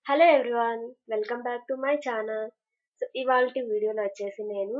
Hello everyone welcome back to my channel so ఇవాల్టి వీడియోలో వచ్చేసి నేను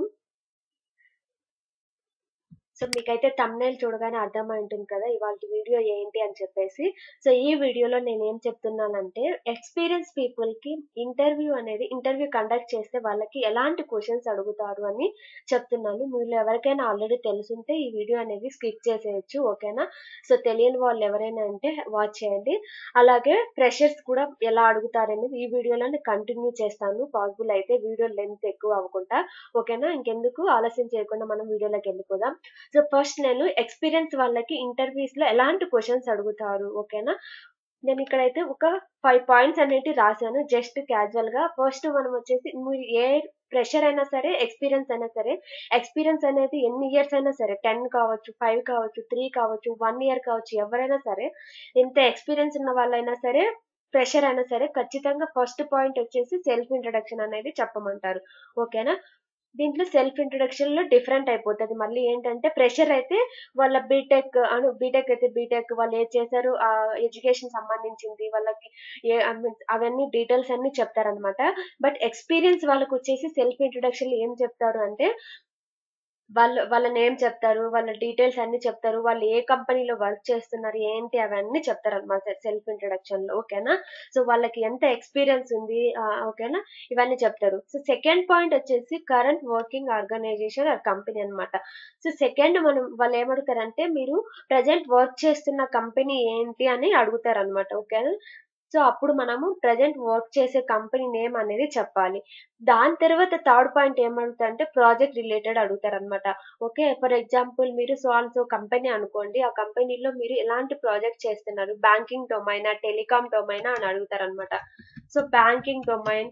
సో మీకైతే తమ్నేల్ చూడగానే అర్థమై ఉంటుంది కదా ఇవాళ వీడియో ఏంటి అని చెప్పేసి సో ఈ వీడియోలో నేను ఏం చెప్తున్నానంటే ఎక్స్పీరియన్స్ పీపుల్కి ఇంటర్వ్యూ అనేది ఇంటర్వ్యూ కండక్ట్ చేస్తే వాళ్ళకి ఎలాంటి క్వశ్చన్స్ అడుగుతారు అని చెప్తున్నాను మీరు ఎవరికైనా ఆల్రెడీ తెలుసుంటే ఈ వీడియో అనేది స్కిప్ చేసేయచ్చు ఓకేనా సో తెలియని వాళ్ళు ఎవరైనా ఉంటే వాచ్ చేయండి అలాగే ప్రెషర్స్ కూడా ఎలా అడుగుతారనేది ఈ వీడియోలోనే కంటిన్యూ చేస్తాను పాసిబుల్ అయితే వీడియో లెంత్ ఎక్కువ అవ్వకుండా ఓకేనా ఇంకెందుకు ఆలస్యం చేయకుండా మనం వీడియోలోకి వెళ్ళిపోదాం సో ఫస్ట్ నేను ఎక్స్పీరియన్స్ వాళ్ళకి ఇంటర్వ్యూస్ లో ఎలాంటి క్వశ్చన్స్ అడుగుతారు ఓకేనా నేను ఇక్కడైతే ఒక ఫైవ్ పాయింట్స్ అనేవి రాశాను జస్ట్ క్యాజువల్ గా ఫస్ట్ మనం వచ్చేసి మీరు ఏ ప్రెషర్ అయినా సరే ఎక్స్పీరియన్స్ అయినా సరే ఎక్స్పీరియన్స్ అనేది ఎన్ని ఇయర్స్ అయినా సరే టెన్ కావచ్చు ఫైవ్ కావచ్చు త్రీ కావచ్చు వన్ ఇయర్ కావచ్చు ఎవరైనా సరే ఎంత ఎక్స్పీరియన్స్ ఉన్న వాళ్ళైనా సరే ప్రెషర్ అయినా సరే ఖచ్చితంగా ఫస్ట్ పాయింట్ వచ్చేసి సెల్ఫ్ ఇంట్రడక్షన్ అనేది చెప్పమంటారు ఓకేనా దీంట్లో సెల్ఫ్ ఇంట్రొడక్షన్ లో డిఫరెంట్ అయిపోతుంది మళ్ళీ ఏంటంటే ప్రెషర్ అయితే వాళ్ళ బీటెక్ అను బీటెక్ అయితే బీటెక్ వాళ్ళు ఏం చేశారు ఆ ఎడ్యుకేషన్ సంబంధించింది వాళ్ళకి ఏ అవన్నీ డీటెయిల్స్ అన్ని చెప్తారనమాట బట్ ఎక్స్పీరియన్స్ వాళ్ళకి వచ్చేసి సెల్ఫ్ ఇంట్రొడక్షన్ ఏం చెప్తారు అంటే వాళ్ళు వాళ్ళ నేమ్ చెప్తారు వాళ్ళ డీటెయిల్స్ అన్ని చెప్తారు వాళ్ళు ఏ కంపెనీలో వర్క్ చేస్తున్నారు ఏంటి అవన్నీ చెప్తారు అనమాట సెల్ఫ్ ఇంట్రొడక్షన్ లో ఓకేనా సో వాళ్ళకి ఎంత ఎక్స్పీరియన్స్ ఉంది ఓకేనా ఇవన్నీ చెప్తారు సో సెకండ్ పాయింట్ వచ్చేసి current working organisation or company అనమాట సో సెకండ్ మనం వాళ్ళు ఏమడుగుతారంటే మీరు ప్రజెంట్ వర్క్ చేస్తున్న కంపెనీ ఏంటి అని అడుగుతారు అనమాట ఓకేనా సో అప్పుడు మనము ప్రజెంట్ వర్క్ చేసే కంపెనీ నేమ్ అనేది చెప్పాలి దాని తర్వాత థర్డ్ పాయింట్ ఏమడుగుతారంటే ప్రాజెక్ట్ రిలేటెడ్ అడుగుతారు అనమాట ఓకే ఫర్ ఎగ్జాంపుల్ మీరు సో ఆన్ సో కంపెనీ అనుకోండి ఆ కంపెనీలో మీరు ఎలాంటి ప్రాజెక్ట్ చేస్తున్నారు బ్యాంకింగ్ డొమైనా టెలికామ్ డొమైనా అని అడుగుతారు అనమాట so banking domain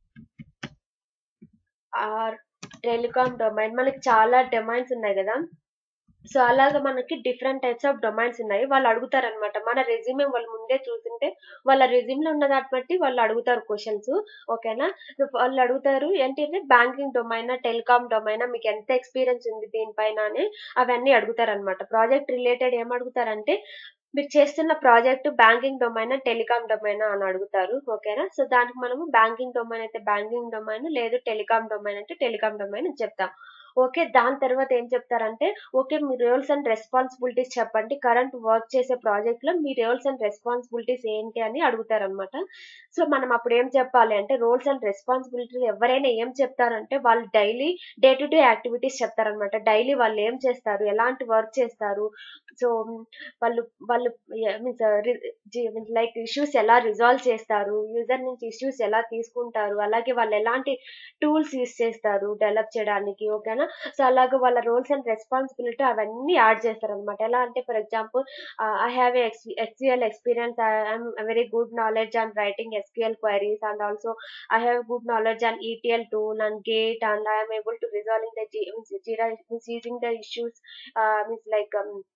or telecom domain మనకి చాలా డొమైన్స్ ఉన్నాయి కదా సో అలాగా మనకి డిఫరెంట్ టైప్స్ ఆఫ్ డొమైన్స్ ఉన్నాయి వాళ్ళు అడుగుతారు అనమాట మన రెజ్యూమే వాళ్ళు ముందే చూస్తుంటే వాళ్ళ రెజ్యూమ్ లో ఉన్న దాన్ని బట్టి వాళ్ళు అడుగుతారు క్వశ్చన్స్ ఓకేనా వాళ్ళు అడుగుతారు ఏంటంటే బ్యాంకింగ్ డొమైనా టెలికామ్ డొమైనా మీకు ఎంత ఎక్స్పీరియన్స్ ఉంది దీనిపైన అని అవన్నీ అడుగుతారు అనమాట ప్రాజెక్ట్ రిలేటెడ్ ఏం అడుగుతారంటే మీరు చేస్తున్న project banking domain telecom domain అని అడుగుతారు ఓకేనా సో దానికి మనము బ్యాంకింగ్ డొమైన్ అయితే బ్యాంకింగ్ డొమైన్ లేదు టెలికామ్ డొమైన్ అంటే టెలికామ్ డొమైన్ చెప్తాం ఓకే దాని తర్వాత ఏం చెప్తారంటే ఓకే మీ రోల్స్ అండ్ రెస్పాన్సిబిలిటీస్ చెప్పండి కరెంట్ వర్క్ చేసే ప్రాజెక్ట్ లో మీ రోల్స్ అండ్ రెస్పాన్సిబిలిటీస్ ఏంటి అని అడుగుతారనమాట సో మనం అప్పుడు ఏం చెప్పాలి అంటే రోల్స్ అండ్ రెస్పాన్సిబిలిటీస్ ఎవరైనా ఏం చెప్తారంటే వాళ్ళు daily day to day activities చెప్తారనమాట డైలీ వాళ్ళు ఏం చేస్తారు ఎలాంటి వర్క్ చేస్తారు సో వాళ్ళు వాళ్ళు మీన్స్ లైక్ ఇష్యూస్ ఎలా రిజాల్వ్ చేస్తారు యూజర్ నుంచి ఇష్యూస్ ఎలా తీసుకుంటారు అలాగే వాళ్ళు ఎలాంటి టూల్స్ యూస్ చేస్తారు డెవలప్ చేయడానికి ఓకేనా సో అలాగే వాళ్ళ రోల్స్ అండ్ రెస్పాన్సిబిలిటీ అవన్నీ యాడ్ చేస్తారు అనమాట ఎలా అంటే for example I have SQL experience I'm very good knowledge on writing SQL queries and also I have good knowledge on ETL tool and gate and I'm able to resolving the Jira means using the issues means like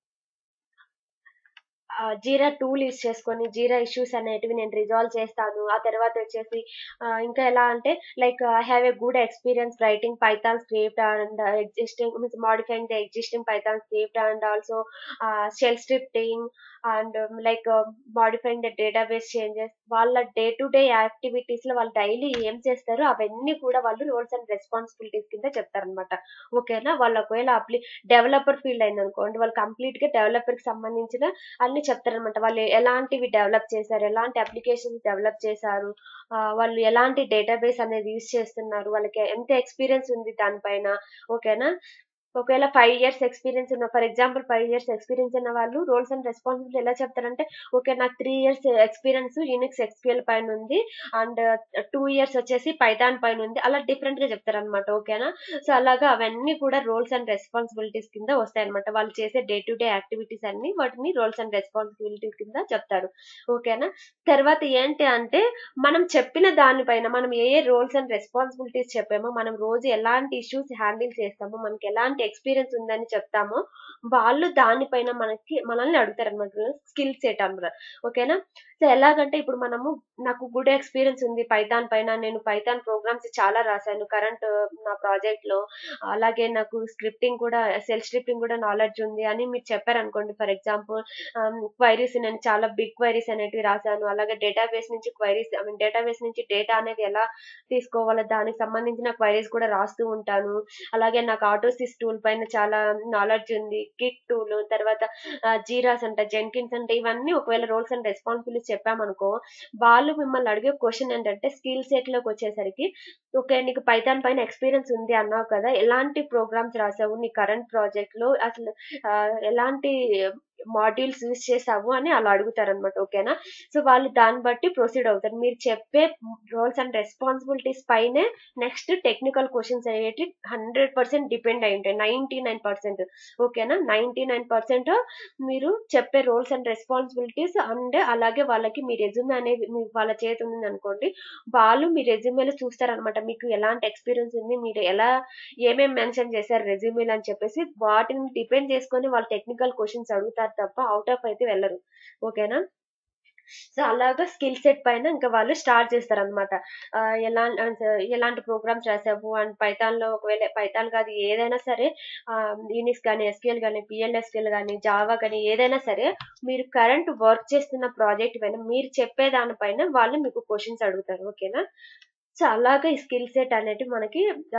Jira tool use చేసుకొని Jira issues అనేటివి నేను resolve చేస్తాను ఆ తర్వాత వచ్చేసి ఇంకా ఎలా అంటే like I have a good experience writing Python script and existing means modifying the existing Python script and also shell scripting and like modifying the database changes వాళ్ళ డే టు డే యాక్టివిటీస్ లో వాళ్ళు daily ఏం చేస్తారు అవన్నీ కూడా వాళ్ళు roles and responsibilities కింద చెప్తారనమాట ఓకేనా వాళ్ళు ఒకవేళ అప్లీ డెవలపర్ ఫీల్డ్ అయింది అనుకోండి వాళ్ళు కంప్లీట్ గా డెవలపర్ కి సంబంధించిన అన్ని చెప్తారనమాట వాళ్ళు ఎలాంటివి డెవలప్ చేశారు ఎలాంటి అప్లికేషన్స్ డెవలప్ చేశారు వాళ్ళు ఎలాంటి డేటాబేస్ అనేది యూస్ చేస్తున్నారు వాళ్ళకి ఎంత ఎక్స్పీరియన్స్ ఉంది దానిపైన ఓకేనా ఒకవేళ ఫైవ్ ఇయర్స్ ఎక్స్పీరియన్స్ ఉన్న for example five years experience ఉన్న వాళ్ళు రోల్స్ అండ్ రెస్పాన్సిబిలిటీ ఎలా చెప్తారంటే ఓకే నాకు three years experience Unix SQL పైన ఉంది అండ్ టూ ఇయర్స్ వచ్చేసి పైథాన్ పైన ఉంది అలా డిఫరెంట్ గా చెప్తారనమాట ఓకేనా సో అలాగా అవన్నీ కూడా రోల్స్ అండ్ రెస్పాన్సిబిలిటీస్ కింద వస్తాయి అనమాట వాళ్ళు చేసే డే టు డే యాక్టివిటీస్ అన్ని వాటిని రోల్స్ అండ్ రెస్పాన్సిబిలిటీస్ కింద చెప్తారు ఓకేనా తర్వాత ఏంటి అంటే మనం చెప్పిన దానిపైన మనం ఏ ఏ రోల్స్ అండ్ రెస్పాన్సిబిలిటీస్ చెప్పామో మనం రోజు ఎలాంటి ఇష్యూస్ హ్యాండిల్ చేస్తామో మనకి ఎలాంటి ఎక్స్పీరియన్స్ ఉందని చెప్తామో వాళ్ళు దానిపైన మనకి మనల్ని అడుగుతారు అనమాట స్కిల్ సెట్ అనమాట ఓకేనా సో ఎలాగంటే ఇప్పుడు మనము నాకు గుడ్ ఎక్స్పీరియన్స్ ఉంది పైథాన్ పైన నేను పైథాన్ ప్రోగ్రామ్స్ చాలా రాశాను కరెంట్ నా ప్రాజెక్ట్ లో అలాగే నాకు స్క్రిప్టింగ్ కూడా సెల్ స్క్రిప్టింగ్ కూడా నాలెడ్జ్ ఉంది అని మీరు చెప్పారనుకోండి ఫర్ ఎగ్జాంపుల్ క్వైరీస్ నేను చాలా బిగ్ క్వైరీస్ అనేటివి రాశాను అలాగే డేటాబేస్ నుంచి క్వైరీస్ ఐ మీన్ డేటాబేస్ నుంచి డేటా అనేది ఎలా తీసుకోవాలో దానికి సంబంధించిన క్వైరీస్ కూడా రాస్తూ ఉంటాను అలాగే నాకు ఆటోసిస్ టూల్ పైన చాలా నాలెడ్జ్ ఉంది కిట్ టూల్ తర్వాత జీరాస్ అంట జెన్కిన్స్ అంటే ఇవన్నీ ఒకవేళ రోల్స్ అండ్ రెస్పాన్సిబిలిటీస్ చెప్పామనుకో వాళ్ళు మిమ్మల్ని అడిగే క్వశ్చన్ ఏంటంటే స్కిల్ సెట్ లోకి వచ్చేసరికి ఓకే నీకు పైథాన్ పైన ఎక్స్పీరియన్స్ ఉంది అన్నావు కదా ఎలాంటి ప్రోగ్రామ్స్ రాసావు నీ కరెంట్ ప్రాజెక్ట్ లో అసలు ఆ, ఎలాంటి మాడ్యూల్స్ యూస్ చేసావు అని అలా అడుగుతారనమాట ఓకేనా సో వాళ్ళు దాన్ని బట్టి ప్రొసీడ్ అవుతారు మీరు చెప్పే రోల్స్ అండ్ రెస్పాన్సిబిలిటీస్ పైనే నెక్స్ట్ టెక్నికల్ క్వశ్చన్స్ అనేవి హండ్రెడ్ పర్సెంట్ డిపెండ్ అయి ఉంటాయి నైన్టీ నైన్ పర్సెంట్ ఓకేనా నైన్టీ నైన్ పర్సెంట్ మీరు చెప్పే రోల్స్ అండ్ రెస్పాన్సిబిలిటీస్ అండ్ అలాగే వాళ్ళకి మీ రెజ్యూమే అనేది మీ వాళ్ళ చేతి ఉంది అనుకోండి వాళ్ళు మీ రెజ్యూమేలో చూస్తారనమాట మీకు ఎలాంటి ఎక్స్పీరియన్స్ ఉంది మీరు ఎలా ఏమేమి మెన్షన్ చేశారు రెజ్యూమేలు అని చెప్పేసి వాటిని డిపెండ్ చేసుకొని వాళ్ళు టెక్నికల్ క్వశ్చన్స్ అడుగుతారు తప్ప అవుట్ ఆఫ్ అయితే వెళ్ళరు ఓకేనా సో అలాగా స్కిల్ సెట్ పైన ఇంకా వాళ్ళు స్టార్ట్ చేస్తారనమాట ఎలా ఎలాంటి ప్రోగ్రామ్స్ రాసావు అండ్ పైథాన్ లో ఒకవేళ పైథాన్ కాదు ఏదైనా సరే యూనిక్స్ కానీ ఎస్క్యూఎల్ కానీ పిఎల్ఎస్క్యూఎల్ కానీ జావా కానీ ఏదైనా సరే మీరు కరెంట్ వర్క్ చేస్తున్న ప్రాజెక్ట్ పైన మీరు చెప్పే దానిపైన వాళ్ళు మీకు క్వశ్చన్స్ అడుగుతారు ఓకేనా సో అలాగా ఈ స్కిల్ సెట్ అనేటివి మనకి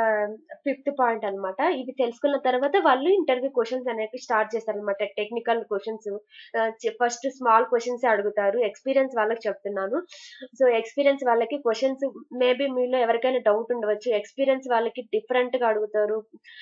ఫిఫ్త్ పాయింట్ అన్నమాట ఇవి తెలుసుకున్న తర్వాత వాళ్ళు ఇంటర్వ్యూ క్వశ్చన్స్ అనేవి స్టార్ట్ చేస్తారు అనమాట technical questions first small questions అడుగుతారు ఎక్స్పీరియన్స్ వాళ్ళకి చెప్తున్నాను సో ఎక్స్పీరియన్స్ వాళ్ళకి క్వశ్చన్స్ మేబీ మీలో ఎవరికైనా డౌట్ ఉండవచ్చు ఎక్స్పీరియన్స్ వాళ్ళకి డిఫరెంట్ గా అడుగుతారు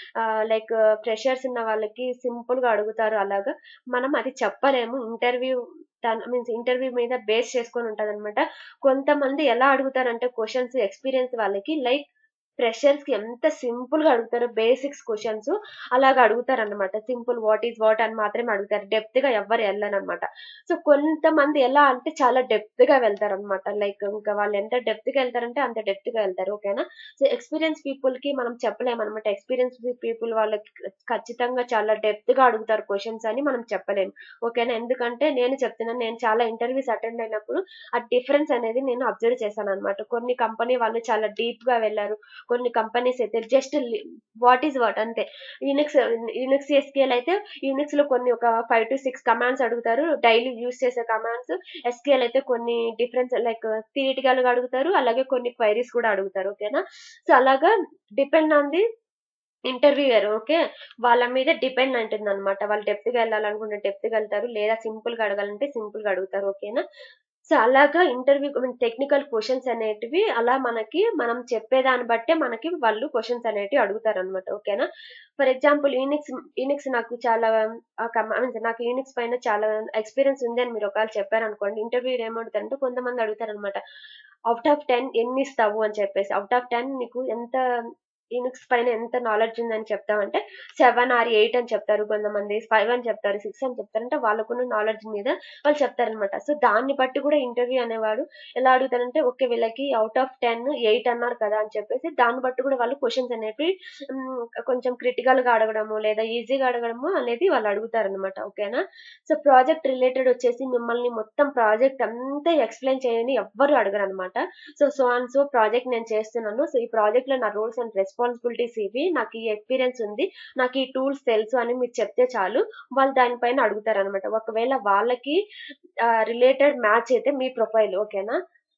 లైక్ ఫ్రెషర్స్ ఉన్న వాళ్ళకి సింపుల్ గా అడుగుతారు అలాగా మనం అది చెప్పలేము ఇంటర్వ్యూ మీన్స్ ఇంటర్వ్యూ మీద బేస్ చేసుకొని ఉంటది అనమాట కొంతమంది ఎలా అడుగుతారంటే క్వశ్చన్స్ ఎక్స్పీరియన్స్ వాళ్ళకి లైక్ ఫ్రెషర్స్ కి ఎంత సింపుల్ గా అడుగుతారో బేసిక్స్ క్వశ్చన్స్ అలాగా అడుగుతారు అనమాట సింపుల్ వాట్ ఈస్ వాట్ అని మాత్రమే అడుగుతారు డెప్త్ గా ఎవ్వరు వెళ్ళనమాట సో కొంతమంది ఎలా అంటే చాలా డెప్త్ గా వెళ్తారు అనమాట లైక్ ఇంకా వాళ్ళు ఎంత డెప్త్ గా వెళ్తారంటే అంత డెప్త్ గా వెళ్తారు ఓకేనా సో ఎక్స్పీరియన్స్ పీపుల్ కి మనం చెప్పలేము అనమాట ఎక్స్పీరియన్స్ పీపుల్ వాళ్ళకి ఖచ్చితంగా చాలా డెప్త్ గా అడుగుతారు క్వశ్చన్స్ అని మనం చెప్పలేము ఓకేనా ఎందుకంటే నేను చెప్తున్నాను నేను చాలా ఇంటర్వ్యూస్ అటెండ్ అయినప్పుడు ఆ డిఫరెన్స్ అనేది నేను అబ్జర్వ్ చేశాను అనమాట కొన్ని కంపెనీ వాళ్ళు చాలా డీప్ గా వెళ్ళారు కొన్ని కంపెనీస్ అయితే జస్ట్ వాట్ ఈస్ వాట్ అంతే యూనిక్స్ యూనిక్స్ ఎస్కేఎల్ అయితే యూనిక్స్ లో కొన్ని ఒక ఫైవ్ టు సిక్స్ కమాండ్స్ అడుగుతారు డైలీ యూస్ చేసే కమాండ్స్ ఎస్కేఎల్ అయితే కొన్ని డిఫరెన్స్ లైక్ థియరిటికల్ గా అడుగుతారు అలాగే కొన్ని క్వైరీస్ కూడా అడుగుతారు ఓకేనా సో అలాగా depend on the interviewer okay వాళ్ళ మీద డిపెండ్ ఉంటుంది అనమాట వాళ్ళు డెప్త్ గా వెళ్ళాలనుకుంటే డెప్త్ గా వెళ్తారు లేదా సింపుల్ గా అడగాలంటే సింపుల్ గా అడుగుతారు ఓకేనా సో అలాగా ఇంటర్వ్యూ టెక్నికల్ క్వశ్చన్స్ అనేటివి అలా మనకి మనం చెప్పేదాన్ని బట్టే మనకి వాళ్ళు క్వశ్చన్స్ అనేటివి అడుగుతారు అనమాట ఓకేనా ఫర్ ఎగ్జాంపుల్ యూనిక్స్ యూనిక్స్ నాకు చాలా ఆ కమ- I mean, నాకు యూనిక్స్ పైన చాలా ఎక్స్పీరియన్స్ ఉంది అని మీరు ఒకవేళ చెప్పారనుకోండి ఇంటర్వ్యూ ఏమడుగుతారంటే కొంతమంది అడుగుతారు అనమాట అవుట్ ఆఫ్ టెన్ ఎన్ని ఇస్తావు అని చెప్పేసి అవుట్ ఆఫ్ టెన్ నీకు ఎంత యూనిక్స్ పైన ఎంత నాలెడ్జ్ ఉందని చెప్తామంటే సెవెన్ ఆర్ ఎయిట్ అని చెప్తారు కొంతమంది ఫైవ్ అని చెప్తారు సిక్స్ అని చెప్తారు అంటే వాళ్ళకున్న నాలెడ్జ్ మీద వాళ్ళు చెప్తారనమాట సో దాన్ని బట్టి కూడా ఇంటర్వ్యూ అనేవాడు ఎలా అడుగుతారంటే ఓకే వీళ్ళకి అవుట్ ఆఫ్ టెన్ ఎయిట్ అన్నారు కదా అని చెప్పేసి దాన్ని బట్టి కూడా వాళ్ళు క్వశ్చన్స్ అనేవి మ్, కొంచెం క్రిటికల్ గా అడగడము లేదా ఈజీగా అడగడము అనేది వాళ్ళు అడుగుతారనమాట ఓకేనా సో ప్రాజెక్ట్ రిలేటెడ్ వచ్చేసి మిమ్మల్ని మొత్తం ప్రాజెక్ట్ అంతా ఎక్స్ప్లెయిన్ చేయని ఎవ్వరు అడగరు అనమాట so so and so project నేను చేస్తున్నాను సో ఈ ప్రాజెక్ట్ లో నా రోల్స్ అండ్ రెస్పాన్సిబిలిటీస్ ఇవి నాకు ఈ ఎక్స్పీరియన్స్ ఉంది నాకు ఈ టూల్స్ తెలుసు అని మీరు చెప్తే చాలు వాళ్ళు దానిపైన అడుగుతారు అనమాట ఒకవేళ వాళ్ళకి రిలేటెడ్ మ్యాచ్ అయితే మీ ప్రొఫైల్ ఓకేనా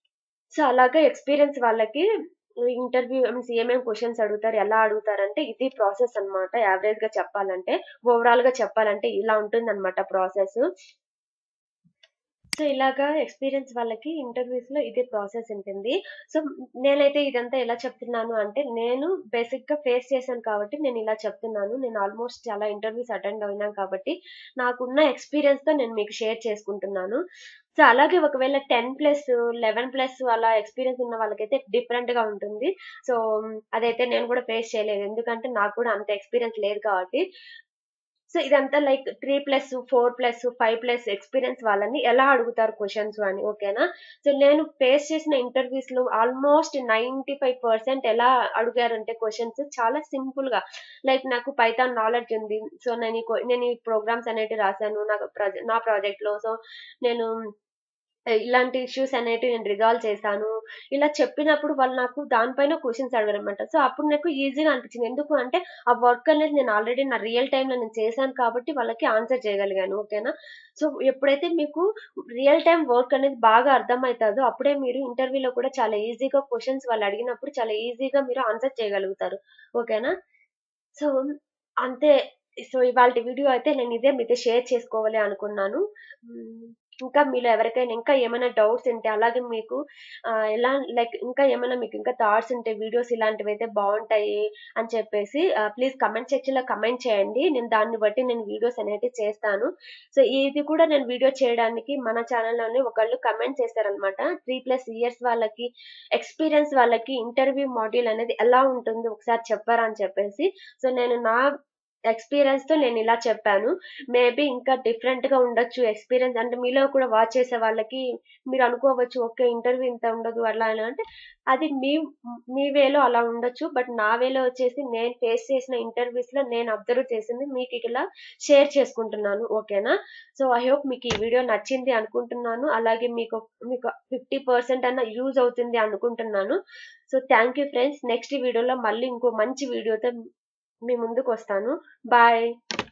సో అలాగే ఎక్స్పీరియన్స్ వాళ్ళకి ఇంటర్వ్యూ మీన్స్ ఏమేమి క్వశ్చన్స్ అడుగుతారు ఎలా అడుగుతారంటే ఇది ప్రాసెస్ అన్నమాట యావరేజ్ గా చెప్పాలంటే ఓవరాల్ గా చెప్పాలంటే ఇలా ఉంటుంది అనమాట ప్రాసెస్ సో ఇలాగా ఎక్స్పీరియన్స్ వాళ్ళకి ఇంటర్వ్యూస్ లో ఇదే ప్రాసెస్ ఉంటుంది సో నేనైతే ఇదంతా ఎలా చెప్తున్నాను అంటే నేను బేసిక్ గా ఫేస్ చేశాను కాబట్టి నేను ఇలా చెప్తున్నాను నేను ఆల్మోస్ట్ చాలా ఇంటర్వ్యూస్ అటెండ్ అయినాను కాబట్టి నాకున్న ఎక్స్పీరియన్స్ తో నేను మీకు షేర్ చేసుకుంటున్నాను సో అలాగే ఒకవేళ టెన్ ప్లస్ లెవెన్ ప్లస్ అలా ఎక్స్పీరియన్స్ ఉన్న వాళ్ళకైతే డిఫరెంట్ గా ఉంటుంది సో అదైతే నేను కూడా ఫేస్ చేయలేదు ఎందుకంటే నాకు కూడా అంత ఎక్స్పీరియన్స్ లేదు కాబట్టి సో ఇదంతా like three plus four plus five plus experience వాళ్ళని ఎలా అడుగుతారు క్వశ్చన్స్ అని ఓకేనా సో నేను ఫేస్ చేసిన ఇంటర్వ్యూస్ లో ఆల్మోస్ట్ నైన్టీ ఫైవ్ పర్సెంట్ ఎలా అడిగారంటే క్వశ్చన్స్ చాలా సింపుల్ గా లైక్ నాకు పైథాన్ నాలెడ్జ్ ఉంది సో నేను ఈ co- నేను ఈ ప్రోగ్రామ్స్ అనేవి రాశాను నాకు ప్రజ- నా ప్రాజెక్ట్ లో సో నేను ఇలాంటి ఇష్యూస్ అనేటివి నేను రిజాల్వ్ చేశాను. ఇలా చెప్పినప్పుడు వాళ్ళు నాకు దానిపైన క్వెషన్స్ అడిగారనమాట. సో, అప్పుడు నాకు ఈజీగా అనిపించింది. ఎందుకు అంటే ఆ వర్క్ అనేది నేను ఆల్రెడీ నా రియల్ టైమ్‌లో నేను చేశాను కాబట్టి వాళ్ళకి ఆన్సర్ చేయగలిగాను. ఓకేనా. సో, ఎప్పుడైతే మీకు రియల్ టైమ్ వర్క్ అనేది బాగా అర్థమైతదో అప్పుడే మీరు ఇంటర్వ్యూలో కూడా చాలా ఈజీగా క్వెషన్స్ వాళ్ళు అడిగినప్పుడు చాలా ఈజీగా మీరు ఆన్సర్ చేయగలుగుతారు. ఓకేనా. సో, అంతే. సో, ఇవాల్టి వీడియో అయితే నేను ఇదే మీతో షేర్ చేసుకోవాలి అనుకున్నాను. హ్మ్. ఇంకా మీలో ఎవరికైనా ఇంకా ఏమైనా డౌట్స్ ఉంటే అలాగే మీకు ఆహ్, ఎలా లైక్ ఇంకా ఏమైనా మీకు ఇంకా థాట్స్ ఉంటే వీడియోస్ ఇలాంటివైతే బావుంటాయి అని చెప్పేసి ఆహ్, ప్లీజ్ కామెంట్ సెక్షన్‌లో కామెంట్ చేయండి. నేను దాన్ని బట్టి నేను వీడియోస్ అనేటివి చేస్తాను. సో, ఇది కూడా నేను వీడియో చేయడానికి మన ఛానెల్‌లోనే ఒకళ్ళు కామెంట్ చేశారనమాట. 3+ ఇయర్స్ వాళ్ళకి ఎక్స్‌పీరియన్స్ వాళ్ళకి ఇంటర్వ్యూ మాడ్యూల్ అనేది ఎలా ఉంటుంది ఒకసారి చెప్పరా అని చెప్పేసి. సో, నేను నా ఎక్స్‌పీరియన్స్‌తో నేను ఇలా చెప్పాను. మేబీ ఇంకా డిఫరెంట్‌గా ఉండొచ్చు ఎక్స్‌పీరియన్స్ అంటే మీలో కూడా వాచ్ చేసే వాళ్ళకి మీరు అనుకోవచ్చు ఓకే. ఇంటర్వ్యూ ఇంత ఉండదు అలా ఇలా అంటే అది మీ మీ వేలో అలా ఉండొచ్చు. బట్ నా వేలో వచ్చేసి నేను ఫేస్ చేసిన ఇంటర్వ్యూస్‌లో నేను అబ్జర్వ్ చేసింది మీకు ఇలా షేర్ చేసుకుంటున్నాను. ఓకేనా. సో, ఐ హోప్ మీకు ఈ వీడియో నచ్చింది అనుకుంటున్నాను. అలాగే మీకు మీకు 50% అన్నా యూజ్ అవుతుంది అనుకుంటున్నాను. So, thank you friends. Next వీడియోలో మళ్ళీ ఇంకో మంచి వీడియోతో మీ ముందుకొస్తాను. బాయ్.